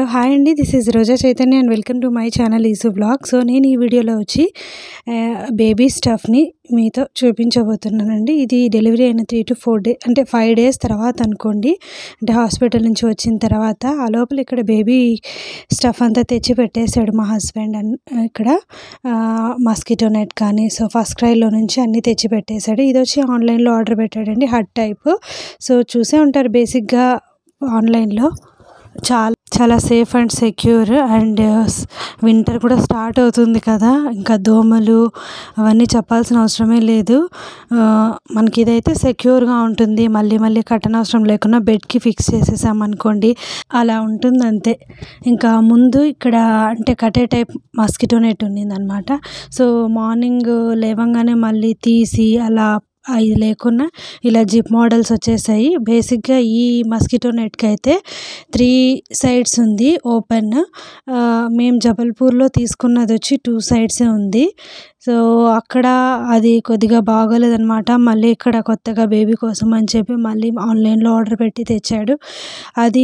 hi అండి this is Roja Chaitanya and welcome to my channel ఈసు blog so నేను ఈ వీడియోలో వచ్చి బేబీ స్టఫ్ని మీతో చూపించబోతున్నానండి ఇది డెలివరీ అయిన త్రీ టు ఫోర్ డే అంటే ఫైవ్ డేస్ తర్వాత అనుకోండి అంటే హాస్పిటల్ నుంచి వచ్చిన తర్వాత ఆ లోపల ఇక్కడ బేబీ స్టఫ్ అంతా తెచ్చి పెట్టేశాడు మా హస్బెండ్ అన్ ఇక్కడ మస్కిటో నెట్ కానీ సో ఫస్ట్ క్రైలో నుంచి అన్నీ తెచ్చి పెట్టేశాడు ఇది వచ్చి ఆన్లైన్లో ఆర్డర్ పెట్టాడండి హట్ టైప్ సో చూసే ఉంటారు బేసిక్గా ఆన్లైన్లో చాలా చాలా safe and secure and winter కూడా స్టార్ట్ అవుతుంది కదా ఇంకా దోమలు అవన్నీ చెప్పాల్సిన అవసరమే లేదు ఆ, మనకి ఇదైతే సెక్యూర్గా ఉంటుంది మళ్ళీ మళ్ళీ కట్టనవసరం లేకుండా బెడ్కి ఫిక్స్ చేసేసాం అనుకోండి అలా ఉంటుంది అంతే ఇంకా ముందు ఇక్కడ అంటే కట్టే టైప్ మస్కిటో నెట్ ఉన్నింది అనమాట సో మార్నింగ్ లేవంగానే మళ్ళీ తీసి అలా ఇది లేకుండా ఇలా జిప్ మోడల్స్ వచ్చేసాయి బేసిక్గా ఈ మస్కిటో నెట్కి అయితే త్రీ సైడ్స్ ఉంది ఓపెన్ మేము జబల్పూర్లో తీసుకున్నది వచ్చి టూ సైడ్సే ఉంది సో అక్కడ అది కొద్దిగా బాగోలేదనమాట మళ్ళీ ఇక్కడ కొత్తగా బేబీ కోసం అని చెప్పి మళ్ళీ ఆన్లైన్లో ఆర్డర్ పెట్టి తెచ్చాడు అది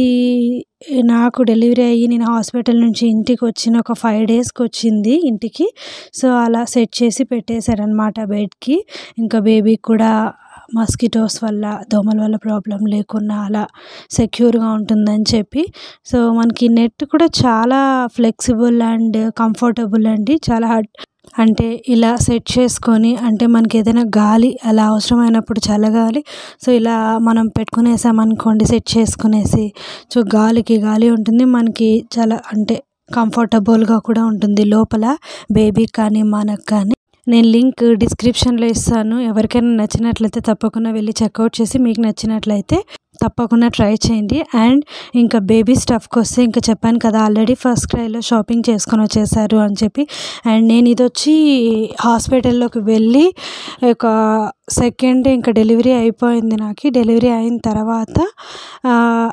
నాకు డెలివరీ అయ్యి నేను హాస్పిటల్ నుంచి ఇంటికి వచ్చిన ఒక ఫైవ్ డేస్కి వచ్చింది ఇంటికి సో అలా సెట్ చేసి పెట్టేశారనమాట బెడ్కి ఇంకా బేబీకి కూడా మస్కిటోస్ వల్ల దోమల వల్ల ప్రాబ్లం లేకుండా అలా సెక్యూర్గా ఉంటుందని చెప్పి సో మనకి నెట్ కూడా చాలా ఫ్లెక్సిబుల్ అండ్ కంఫర్టబుల్ అండి చాలా అంటే ఇలా సెట్ చేసుకొని అంటే మనకి ఏదైనా గాలి అలా అవసరమైనప్పుడు చల్లగాలి సో ఇలా మనం పెట్టుకునేసామనుకోండి సెట్ చేసుకునేసి సో గాలికి గాలి ఉంటుంది మనకి చాలా అంటే కంఫర్టబుల్గా కూడా ఉంటుంది లోపల బేబీకి కానీ మనకు కానీ నేను లింక్ డిస్క్రిప్షన్లో ఇస్తాను ఎవరికైనా నచ్చినట్లయితే తప్పకుండా వెళ్ళి చెక్అవుట్ చేసి మీకు నచ్చినట్లయితే తప్పకుండా ట్రై చేయండి అండ్ ఇంకా బేబీ స్టఫ్కి వస్తే ఇంకా చెప్పాను కదా ఆల్రెడీ ఫస్ట్ క్రైలో షాపింగ్ చేసుకొని వచ్చేసారు అని చెప్పి అండ్ నేను ఇది వచ్చి హాస్పిటల్లోకి వెళ్ళి ఒక సెకండ్ ఇంకా డెలివరీ అయిపోయింది నాకు డెలివరీ అయిన తర్వాత ఆ,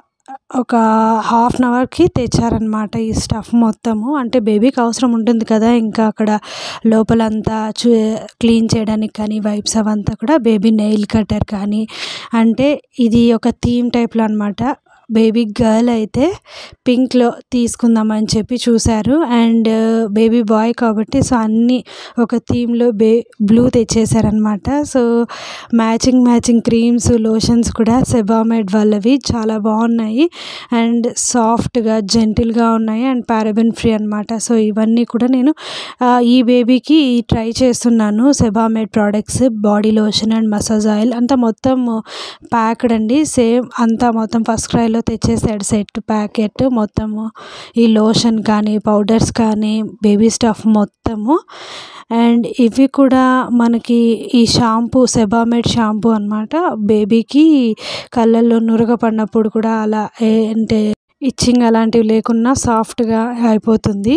ఒక హాఫ్ అన్ అవర్కి తెచ్చారనమాట ఈ స్టఫ్ మొత్తము అంటే బేబీకి అవసరం ఉంటుంది కదా ఇంకా అక్కడ లోపలంతా చూ క్లీన్ చేయడానికి కానీ వైప్స్ అవంతా కూడా బేబీ నెయిల్ కటర్ కానీ అంటే ఇది ఒక థీమ్ టైప్లో అనమాట బేబీ గర్ల్ అయితే పింక్లో తీసుకుందామని చెప్పి చూశారు అండ్ బేబీ బాయ్ కాబట్టి సో అన్నీ ఒక థీమ్లో బే బ్లూ తెచ్చేసారనమాట so matching matching creams lotions కూడా సెబామెడ్ వాళ్ళవి చాలా బాగున్నాయి అండ్ సాఫ్ట్గా జెంటిల్గా ఉన్నాయి అండ్ పారాబెన్ ఫ్రీ అనమాట సో ఇవన్నీ కూడా నేను ఆ, ఈ బేబీకి ట్రై చేస్తున్నాను Sebamed products body lotion and massage oil అంతా మొత్తం ప్యాక్డ్ అండి సేమ్ అంతా మొత్తం ఫస్ట్ క్రైలో తెచ్చేసాడు సెట్ ప్యాకెట్ మొత్తము ఈ లోషన్ కానీ పౌడర్స్ కానీ బేబీ స్టఫ్ మొత్తము అండ్ ఇవి కూడా మనకి ఈ షాంపూ సెబామెడ్ షాంపూ అనమాట బేబీకి కళ్ళల్లో నురగ పడినప్పుడు కూడా అలా ఏ- అంటే ఇచ్చింగ్ అలాంటివి లేకున్నా సాఫ్ట్గా అయిపోతుంది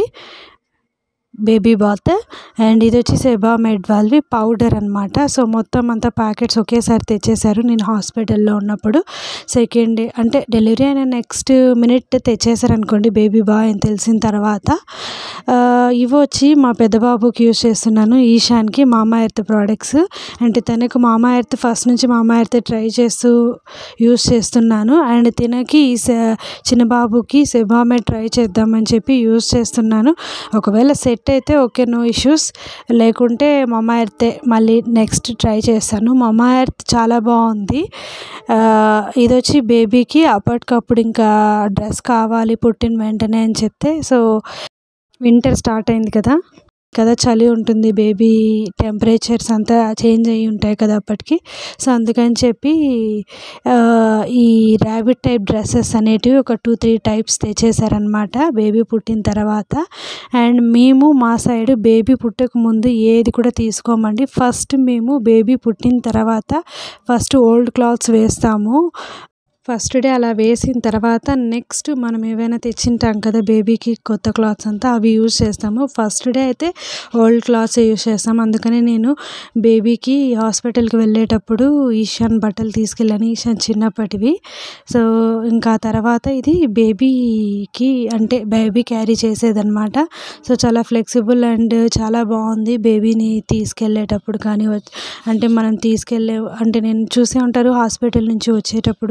బేబీ బాత్ అండ్ ఇది వచ్చి సెబామెడ్ వాళ్ళవి పౌడర్ అనమాట సో మొత్తం అంతా ప్యాకెట్స్ ఒకేసారి తెచ్చేశారు నేను హాస్పిటల్లో ఉన్నప్పుడు సెకండ్ డే అంటే డెలివరీ అయిన నెక్స్ట్ మినిట్ తెచ్చేసారు అనుకోండి బేబీ బాయ్ అని తెలిసిన తర్వాత ఆ, ఇవి వచ్చి మా పెద్ద బాబుకి యూస్ చేస్తున్నాను ఈశాన్కి మామా ఎర్త్ ప్రోడక్ట్స్ అంటే తనకు మామా ఎర్త్ ఫస్ట్ నుంచి మామా ఎర్త్ ట్రై చేస్తూ యూస్ చేస్తున్నాను అండ్ తినకి ఈ స- చిన్న బాబుకి సెబామెడ్ ట్రై చేద్దామని చెప్పి యూస్ చేస్తున్నాను ఒకవేళ సెట్ అయితే ఓకే నో ఇష్యూస్ లేకుంటే మమా ఎర్తే మళ్ళీ నెక్స్ట్ ట్రై చేస్తాను మమా ఎర్త్ చాలా బాగుంది ఆ, ఇది వచ్చి బేబీకి అప్పటికప్పుడు ఇంకా డ్రెస్ కావాలి పుట్టిన వెంటనే అని చెప్తే సో వింటర్ స్టార్ట్ అయింది కదా కదా చలి ఉంటుంది బేబీ టెంపరేచర్స్ అంతా చేంజ్ అయ్యి ఉంటాయి కదా అప్పటికి సో అందుకని చెప్పి ఆ, ఈ ర్యాబిట్ టైప్ డ్రెస్సెస్ అనేటివి ఒక టూ త్రీ టైప్స్ తెచ్చేసారనమాట బేబీ పుట్టిన తర్వాత అండ్ మేము మా సైడ్ బేబీ పుట్టక ముందు ఏది కూడా తీసుకోమండి ఫస్ట్ మేము బేబీ పుట్టిన తర్వాత ఫస్ట్ ఓల్డ్ క్లాత్స్ వేస్తాము ఫస్ట్ డే అలా వేసిన తర్వాత నెక్స్ట్ మనం ఏవైనా తెచ్చింటాం కదా బేబీకి కొత్త క్లాత్స్ అంతా అవి యూజ్ చేస్తాము ఫస్ట్ డే అయితే ఓల్డ్ క్లాత్స్ యూజ్ చేస్తాం అందుకని నేను బేబీకి హాస్పిటల్కి వెళ్ళేటప్పుడు ఈశాన్ బట్టలు తీసుకెళ్ళాను ఈశాన్ చిన్నప్పటివి సో ఇంకా తర్వాత ఇది బేబీకి అంటే బేబీ క్యారీ చేసేదన్నమాట సో చాలా ఫ్లెక్సిబుల్ అండ్ చాలా బాగుంది బేబీని తీసుకెళ్ళేటప్పుడు కానీ వచ్- అంటే మనం తీసుకెళ్ళే అంటే నేను చూసే ఉంటారు హాస్పిటల్ నుంచి వచ్చేటప్పుడు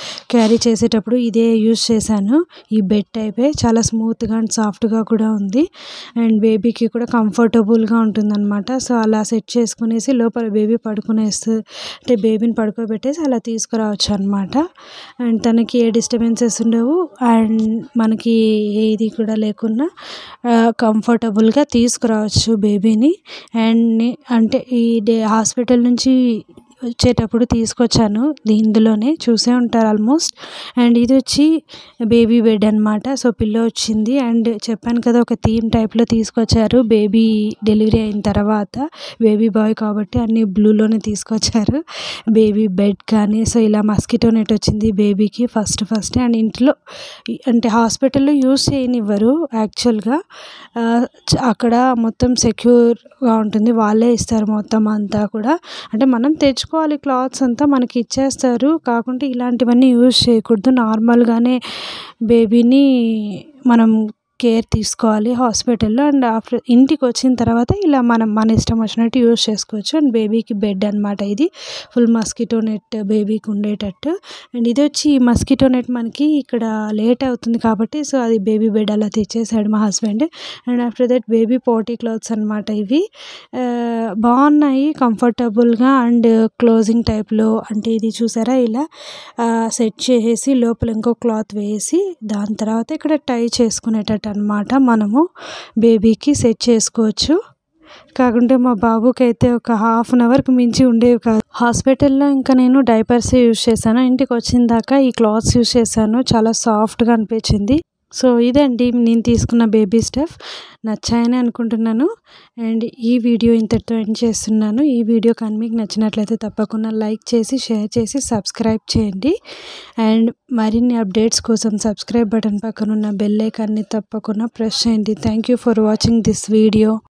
క్యారీ చేసేటప్పుడు ఇదే యూస్ చేశాను ఈ బెడ్ టైపే చాలా స్మూత్గా అండ్ సాఫ్ట్గా కూడా ఉంది అండ్ బేబీకి కూడా కంఫర్టబుల్గా ఉంటుందన్నమాట సో అలా సెట్ చేసుకునేసి లోపల బేబీ పడుకునేస్తూ అంటే బేబీని పడుకోబెట్టేసి అలా తీసుకురావచ్చు అనమాట అండ్ తనకి ఏ డిస్టర్బెన్సెస్ ఉండవు అండ్ మనకి ఏది కూడా లేకుండా కంఫర్టబుల్గా తీసుకురావచ్చు బేబీని అండ్ అంటే ఈ డే హాస్పిటల్ నుంచి వచ్చేటప్పుడు తీసుకొచ్చాను ఇందులోనే చూసే ఉంటారు ఆల్మోస్ట్ అండ్ ఇది వచ్చి బేబీ బెడ్ అనమాట సో పిల్లో వచ్చింది అండ్ చెప్పాను కదా ఒక థీమ్ టైప్లో తీసుకొచ్చారు బేబీ డెలివరీ అయిన తర్వాత బేబీ బాయ్ కాబట్టి అన్ని బ్లూలోనే తీసుకొచ్చారు బేబీ బెడ్ కానీ సో ఇలా మస్కిటో నెట్ వచ్చింది బేబీకి ఫస్ట్ ఫస్ట్ అండ్ ఇంట్లో అంటే హాస్పిటల్లో యూస్ చేయనివ్వరు యాక్చువల్గా అక్కడ మొత్తం సెక్యూర్గా ఉంటుంది వాళ్ళే ఇస్తారు మొత్తం అంతా కూడా అంటే మనం తెచ్చుకోవాలి క్లాత్స్ అంతా మనకి ఇచ్చేస్తారు కాకుంటే ఇలాంటివన్నీ యూజ్ చేయకూడదు నార్మల్గానే బేబీని మనం కేర్ తీసుకోవాలి హాస్పిటల్లో అండ్ ఆఫ్టర్ ఇంటికి వచ్చిన తర్వాత ఇలా మనం మన ఇష్టం వచ్చినట్టు యూజ్ చేసుకోవచ్చు అండ్ బేబీకి బెడ్ అనమాట ఇది ఫుల్ మస్కిటో నెట్ బేబీకి ఉండేటట్టు అండ్ ఇది వచ్చి ఈ మస్కిటో నెట్ మనకి ఇక్కడ లేట్ అవుతుంది కాబట్టి సో అది బేబీ బెడ్ అలా తెచ్చేసాడు మా husband and after that baby పోటీ క్లాత్స్ అనమాట ఇవి బాగున్నాయి కంఫర్టబుల్గా అండ్ క్లోజింగ్ టైప్లో అంటే ఇది చూసారా ఇలా సెట్ చేసేసి లోపల ఇంకో క్లాత్ వేసి దాని తర్వాత ఇక్కడ టై చేసుకునేటట్టు అనమాట మనము బేబీకి సెట్ చేసుకోవచ్చు కాకుంటే మా బాబుకి అయితే ఒక హాఫ్ అన్ అవర్కి మించి ఉండేవి కాదు హాస్పిటల్లో ఇంకా నేను డైపర్స్ యూస్ చేశాను ఇంటికి వచ్చిన దాకా ఈ క్లాత్స్ యూస్ చేశాను చాలా సాఫ్ట్గా అనిపించింది సో ఇదండి నేను తీసుకున్న బేబీ స్టఫ్ నచ్చాయని అనుకుంటున్నాను అండ్ ఈ వీడియో ఇంతటితో ఎండ్ చేస్తున్నాను ఈ వీడియో కానీ మీకు నచ్చినట్లయితే తప్పకుండా లైక్ చేసి షేర్ చేసి సబ్స్క్రైబ్ చేయండి అండ్ మరిన్ని అప్డేట్స్ కోసం సబ్స్క్రైబ్ బటన్ పక్కన ఉన్న బెల్ ఐకాన్ని తప్పకుండా ప్రెస్ చేయండి thank you for watching this video